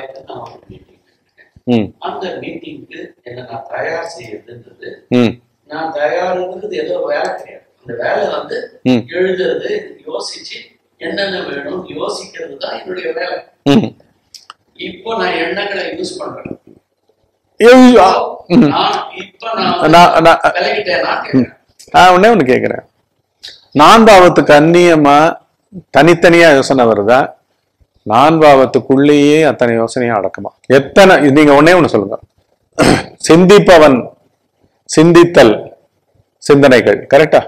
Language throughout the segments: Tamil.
நாளைக்கு நான் ஒரு மீட்டிங் ம் அந்த மீட்டிங்க்கு என்ன நான் தயார் செய்யறதுன்றது ம் நான் தயாருங்கிறது ஏதோ வேலை கிடையாது அந்த வேலை வந்து ம். எழுதுறது யோசிச்சு என்னென்ன வேணும் யோசிக்கிறது தான் என்னுடைய வேலை ம் இப்போ நான் எண்ணங்களை யூஸ் பண்றேன் ஐயோ, ம். நான் இப்ப நான் நான் நான் விலகிட்டேனா கேட்கிறேன் நான் ஒண்ணே ஒண்ணு கேக்குறேன் நான் பாவத்துக்கு அந்நியமா தனித்தனியா யோசனை வருதா நான் பாவத்துக்குள்ளேயே அத்தனை யோசனையும் அடக்குமா எத்தனை இது நீங்க ஒண்ணே ஒண்ணு சொல்லுங்க சிந்திப்பவன் சிந்தித்தல் சிந்தனைகள் கரெக்டா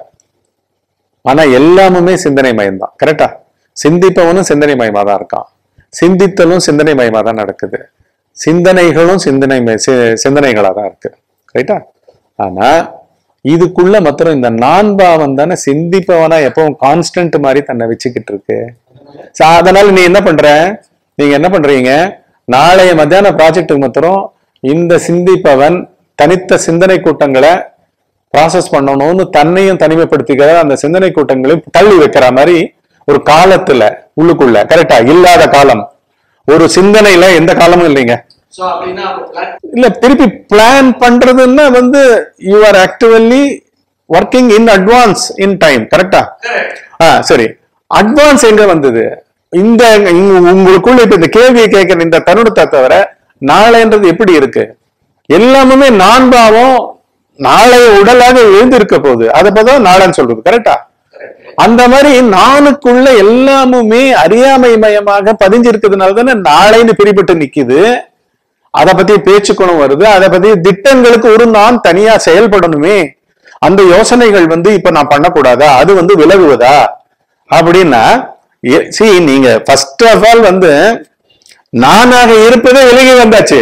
ஆனா எல்லாமுமே சிந்தனை மயம்தான் கரெக்டா சிந்திப்பவனும் சிந்தனை மயமா தான் இருக்கான் சிந்தித்தலும் சிந்தனை மயமா தான் நடக்குது சிந்தனைகளும் சிந்தனை மய- சி- சிந்தனைகளா தான் இருக்கு ரைட்டா ஆனா இதுக்குள்ள மாத்திரம் இந்த நான் பாவம் தானே சிந்திப்பவனா எப்பவும் கான்ஸ்டன்ட் மாதிரி தன்னை வச்சுக்கிட்டு இருக்கு So, அதனால நீ என்ன பண்ற நீங்க என்ன பண்றீங்க நாளைய மத்தியான ப்ராஜெக்ட்டுக்கு மாத்திரம் இந்த சிந்திப்பவன் தனித்த சிந்தனை கூட்டங்களை ப்ராசஸ் பண்ணணும்னு தன்னையும் தனிமைப்படுத்திக்கிற அந்த சிந்தனை கூட்டங்களையும் தள்ளி வைக்கிற மாதிரி ஒரு காலத்துல உள்ளுக்குள்ள கரெக்டா இல்லாத காலம் ஒரு சிந்தனையில எந்த காலமும் இல்லைங்க சோ அப்படின்னா அப்ப plan இல்ல திருப்பி பிளான் பண்றதுன்னா வந்து you are actively working in advance in time கரெக்டா correct. ஆ சரி அட்வான்ஸ் எங்க வந்தது இந்த இங்க உங்களுக்குள்ள இப்ப இந்த கேள்வியை கேட்கிற இந்த தருணத்தை தவிர நாளைன்றது எப்படி இருக்கு எல்லாமே நான் பாவம் நாளைய உடலாக எழுந்திருக்க போகுது அதை பார்த்தா நாளைன்னு சொல்றது கரெக்டா அந்த மாதிரி நானுக்குள்ள எல்லாமுமே அறியாமை மயமாக பதிஞ்சிருக்கிறதுனால தானே நாளைன்னு பிரிபட்டு நிக்குது அதை பத்தி பேச்சுக்குணம் வருது அதை பத்தி திட்டங்களுக்கு ஒரு நான் தனியா செயல்படணுமே அந்த யோசனைகள் வந்து இப்ப நான் பண்ணக்கூடாதா அது வந்து விலகுவதா அப்படின்னா சி நீங்க ஃபர்ஸ்ட் ஆஃப் ஆல் வந்து நானாக இருப்பதே விலகி வந்தாச்சு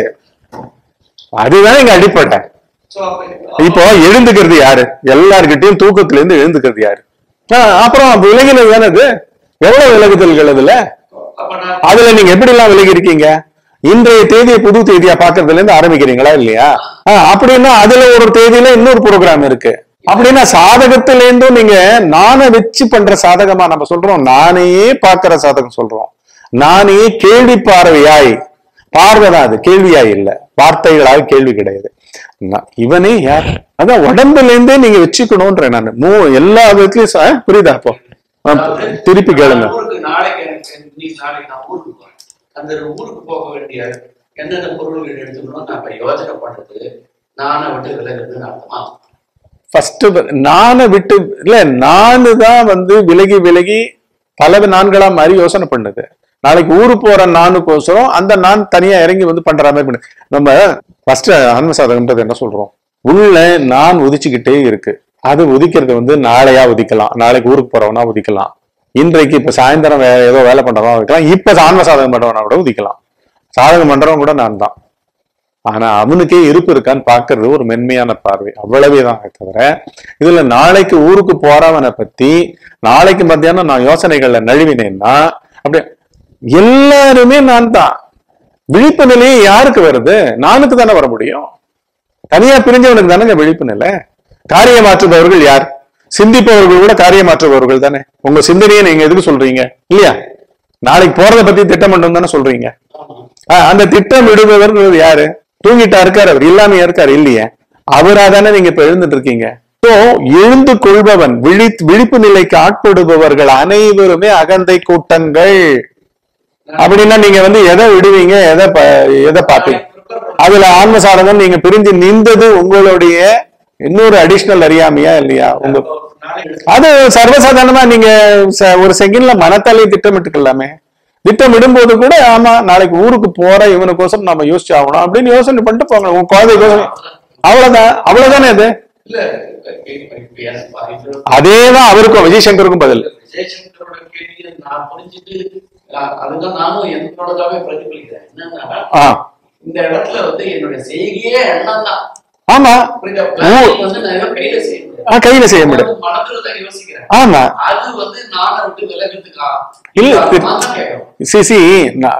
அதுதான் இங்க அடிப்பட்டேன் So அப்ப இப்போ எழுந்துக்கிறது யாரு எல்லார்கிட்டயும் தூக்கத்துல இருந்து எழுந்துக்கிறது யாரு ஆஹ் அப்புறம் விலகினது தானே அது எவ்வளவு விலகுதல்கள் அதுல அப்ப நான் அதுல நீங்க எப்படி எல்லாம் விலகி இருக்கீங்க இன்றைய தேதியை புது தேதியா பாக்குறதுல இருந்து ஆரம்பிக்கிறீங்களா இல்லையா ஆஹ் அப்படின்னா அதுல ஒரு தேதியில இன்னொரு ப்ரோக்ராம் இருக்கு அப்படின்னா சாதகத்துல இருந்தும் நீங்க நானே வச்சு பண்ற சாதகமா நம்ம சொல்றோம் நானேயே பாக்குற சாதகம் சொல்றோம் நானே கேள்வி பார்வையாய் பார்வைதான் அது கேள்வியாய் இல்ல வார்த்தைகளாக கேள்வி கிடையாது நான் இவனே யார் அதான் உடம்புல இருந்தே நீங்க வச்சுக்கணும்ன்ற நான் மூ எல்லா விதத்துலயும் ச- ஆஹ் புரியுதா அப்போ ஆஹ் திருப்பி கேளுங்க நான் ஊருக்கு நாளைக்கு எனக்கு இன்னைக்கு நாளைக்கு நான் ஊருக்கு போறேன் அந்த ஊருக்கு போக வேண்டிய என்னென்ன பொருள்கள் எடுத்துக்கணும் நான் இப்ப யோசனை பண்றது நானை விட்டு விலகுறதுன்னு அர்த்தமா ஃபர்ஸ்ட் நானை விட்டு இல்ல நானு தான் வந்து விலகி விலகி பல நான்களா மாதிரி யோசனை பண்ணுது நாளைக்கு ஊரு போற நானுக்கோசரம் அந்த நான் தனியா இறங்கி வந்து பண்ற மாதிரி பண்ணு நம்ம ஃபர்ஸ்ட் ஆன்ம சாதகம்ன்றது என்ன சொல்றோம் உள்ள நான் உதிச்சுக்கிட்டே இருக்கு அது உதிக்கிறது வந்து நாளையா உதிக்கலாம் நாளைக்கு ஊருக்கு போறவனா உதிக்கலாம் இன்றைக்கு இப்ப சாயந்தரம் வே- ஏதோ வேலை பண்றவனா உதிக்கலாம் இப்ப ஆன்ம சாதகம் பண்றவனா கூட உதிக்கலாம் சாதகம் பண்றவன் கூட நான் தான் ஆனா அவனுக்கே இருப்பு இருக்கான்னு பாக்குறது ஒரு மென்மையான பார்வை அவ்வளவேதான் தவிர இதுல நாளைக்கு ஊருக்கு போறவனை பத்தி நாளைக்கு மத்தியானம் நான் யோசனைகள்ல நழுவினேன்னா அப்படியே எல்லாருமே நான் தான் விழிப்பு நிலையே யாருக்கு வருது நானுக்கு தானே வர முடியும் தனியா பிரிஞ்சவனுக்கு தானேங்க விழிப்பு நிலை காரியமாற்றுபவர்கள் யார் சிந்திப்பவர்கள் கூட காரியமாற்றுபவர்கள் தானே உங்க சிந்தனையை நீங்க எதுக்கு சொல்றீங்க இல்லையா நாளைக்கு போறத பத்தி திட்டமிட்டம் தானே சொல்றீங்க ஆமா ஆஹ் அந்த திட்டம் விடுபவர்கள் யாரு தூங்கிட்டா இருக்காரு அவர் இல்லாம இருக்காரு இல்லையே அவரா தானே நீங்க இப்ப எழுந்துட்டு இருக்கீங்க சோ எழுந்து கொள்பவன் விழி விழிப்பு நிலைக்கு ஆட்படுபவர்கள் அனைவருமே அகந்தை கூட்டங்கள் அப்படின்னா நீங்க வந்து எதை விடுவீங்க எதை ப- எதை பார்ப்பீங்க அதுல ஆன்ம சாதகம் நீங்க பிரிஞ்சு நின்றது உங்களுடைய இன்னொரு அடிஷனல் அறியாமையா இல்லையா உங்க நாளைக்கு அது சர்வசாதாரணமா நீங்க ச- ஒரு செகண்ட்ல மனத்தாலே திட்டமிட்டுக்கலாமே திட்டமிடும்போது கூட ஆமா நாளைக்கு ஊருக்கு போற இவனுக்கோசரம் நம்ம யோசிச்சு ஆகணும் அப்படின்னு யோசனை பண்ணிட்டு போங்க உங்க குழந்தைக்கோசரம் அவ்வளவுதான் அவ்வளவுதானே அது இல்ல இப்ப- இப்ப எனக்கு பாருங்க. அதேதான் அவருக்கும் விஜய் சங்கருக்கும் பதில் விஜயசங்கரோட கேள்வியை நான் புரிஞ்சுட்டு அ- அதுதான் நானும் என்னோடதாவே பிரதிபலிக்கிறேன் என்னன்னா ஆ இந்த இடத்துல வந்து என்னுடைய செய்கையே எண்ணம் தான் ஆமா புரியுதா ஓ. Planning வந்து நான் எதுவும் கையில செய்ய முடியாது ஆ, கையில செய்ய முடியும் அது மனதுல தான் யோசிக்கிறேன் ஆமா அது வந்து நானை விட்டு விலகிறதுக்கா இல்ல, அது நான் தான் கேட்கணும் சி சி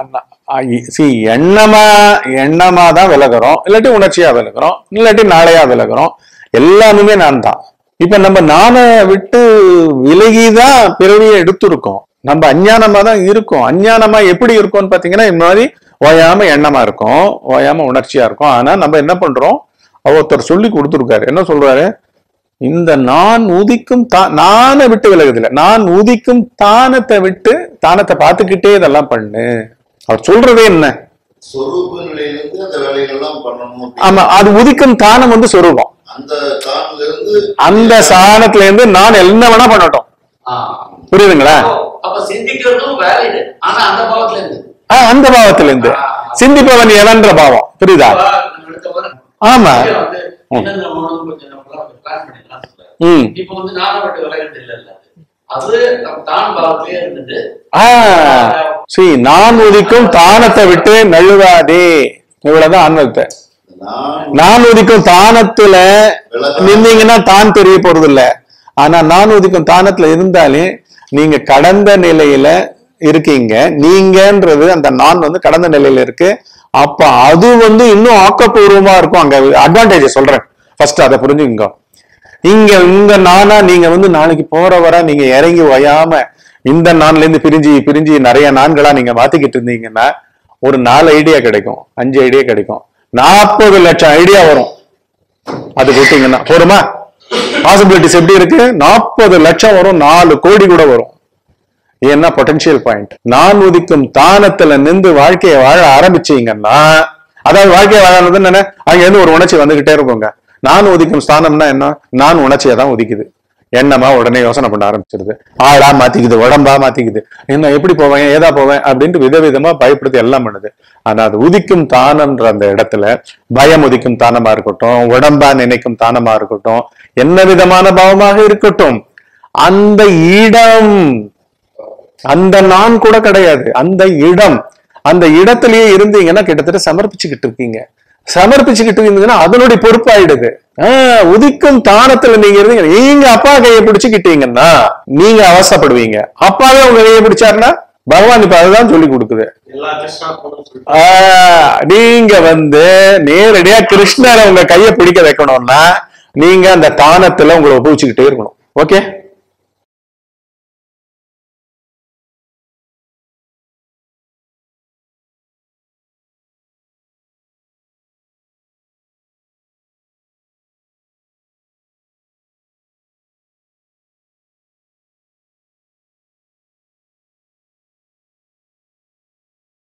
சி எண்ணமா எண்ணமா தான் விலகுறோம் இல்லாட்டி உணர்ச்சியா விலகுறோம் இல்லாட்டி நாளையா விலகுறோம் எல்லாமே நான் தான் இப்ப நம்ம நானை விட்டு விலகிதான் பிறவியை எடுத்திருக்கோம் நம்ம அஞ்ஞானமா தான் இருக்கோம் அஞ்ஞானமா எப்படி இருக்கோம்னு பாத்தீங்கன்னா இந்த மாதிரி ஓயாம எண்ணமா இருக்கும் ஓயாம உணர்ச்சியா இருக்கும் ஆனா நம்ம என்ன பண்றோம் ஒருத்தர் சொல்லி கொடுத்துருக்காரு என்ன சொல்றாரு இந்த நான் உதிக்கும் தா- நானை விட்டு விலகுதில்ல நான் உதிக்கும் தானத்தை விட்டு தானத்தை பார்த்துக்கிட்டே இதெல்லாம் பண்ணு அவர் சொல்றதே என்ன சொரூப நிலையிலிருந்து அந்த வேலைகள்லாம் பண்ணணும் அப்படின்னு. ஆமா அது உதிக்கும் தானம் வந்து சொரூபம் அந்த தான்ல இருந்து அந்த சாணத்துல இருந்து நான் என்ன வேணா பண்ணட்டும் ஆ. புரியுதுங்களா அப்போ அப்ப சிந்திக்கிறதும் வேலிடு ஆனா அந்த பாவத்துல இருந்து ஆ, அந்த பாவத்துல இருந்து சிந்திப்பவன் எவன்ற பாவம் புரியுதா அப்ப நம்ம அடுத்த வாரம் ஆமா இங்க வந்து என்னென்ன வேணும்னு கொஞ்சம் நம்மளாம் கொஞ்சம் plan பண்ணிக்கலாம் சொல்றாரு. ம் இப்ப வந்து நானும் விட்டு விலகிறது இல்ல இல்ல அது நம்ம தான் பாவத்திலே இருந்துட்டு ஆ சரி நான் உதிக்கும் தானத்தை விட்டு நழுவாதே இவ்வளவுதான் ஆன்மத்தை நான் நான் உதிக்கும் தானத்துல நின்னீங்கன்னா தான் தெரிய போறது இல்ல ஆனா நான் உதிக்கும் தானத்துல இருந்தாலே நீங்க கடந்த நிலையில இருக்கீங்க நீங்கன்றது அந்த நான் வந்து கடந்த நிலையில இருக்கு அப்ப அது வந்து இன்னும் ஆக்கப்பூர்வமா இருக்கும் அங்க அட்வான்டேஜ் சொல்றேன் ஃபர்ஸ்ட் அதை புரிஞ்சுங்க இங்க உங்க நானா நீங்க வந்து நாளைக்கு போறவரா நீங்க இறங்கி ஓயாம இந்த நான்ல இருந்து பிரிஞ்சு பிரிஞ்சு நிறைய நான்களா நீங்க மாத்திக்கிட்டு இருந்தீங்கன்னா ஒரு நாலு ஐடியா கிடைக்கும் அஞ்சு ஐடியா கிடைக்கும் நாற்பது லட்சம் ஐடியா வரும் அது கொடுத்தீங்கன்னா போருமா பாசிபிலிட்டிஸ் எப்படி இருக்கு நாற்பது லட்சம் வரும் நாலு கோடி கூட வரும் ஏன்னா பொட்டன்ஷியல் பாயிண்ட் நான் உதிக்கும் தானத்துல நின்று வாழ்க்கையை வாழ ஆரம்பிச்சீங்கன்னா அதாவது வாழ்க்கையை வாழறது என்ன அங்க இருந்து ஒரு உணர்ச்சி வந்துகிட்டே இருக்குங்க நான் உதிக்கும் ஸ்தானம்னா என்ன நான் உணர்ச்சியை தான் உதிக்குது எண்ணமா உடனே யோசனை பண்ண ஆரம்பிச்சிருது ஆளா மாத்திக்குது உடம்பா மாத்திக்குது என்ன எப்படி போவேன் ஏதா போவேன் அப்படின்ட்டு விதவிதமா பயப்படுத்தி எல்லாம் பண்ணுது ஆனா அது உதிக்கும் தானம்ன்ற அந்த இடத்துல பயம் உதிக்கும் தானமா இருக்கட்டும் உடம்பா நினைக்கும் தானமா இருக்கட்டும் என்ன விதமான பாவமாக இருக்கட்டும் அந்த இடம் அந்த நான் கூட கிடையாது அந்த இடம் அந்த இடத்திலேயே இருந்தீங்கன்னா கிட்டத்தட்ட சமர்ப்பிச்சுக்கிட்டு இருக்கீங்க சமர்ப்பிச்சுக்கிட்டு இருந்தீங்கன்னா அதனுடைய பொறுப்பாயிடுது ஆஹ் உதிக்கும் தானத்துல நீங்க இருந்தீங்க நீங்க அப்பா கையை பிடிச்சுக்கிட்டீங்கன்னா நீங்க அவசப்படுவீங்க அப்பாவே உங்க கையை பிடிச்சாருன்னா பகவான் இப்ப அதுதான் சொல்லி கொடுக்குது எல்லா கிருஷ்ணா போதும் ஆஹ் நீங்க வந்து நேரடியா கிருஷ்ணரை உங்க கையை பிடிக்க வைக்கணும்னா நீங்க அந்த தானத்துல உங்களை ஒப்புவிச்சுக்கிட்டே இருக்கணும் ஓகே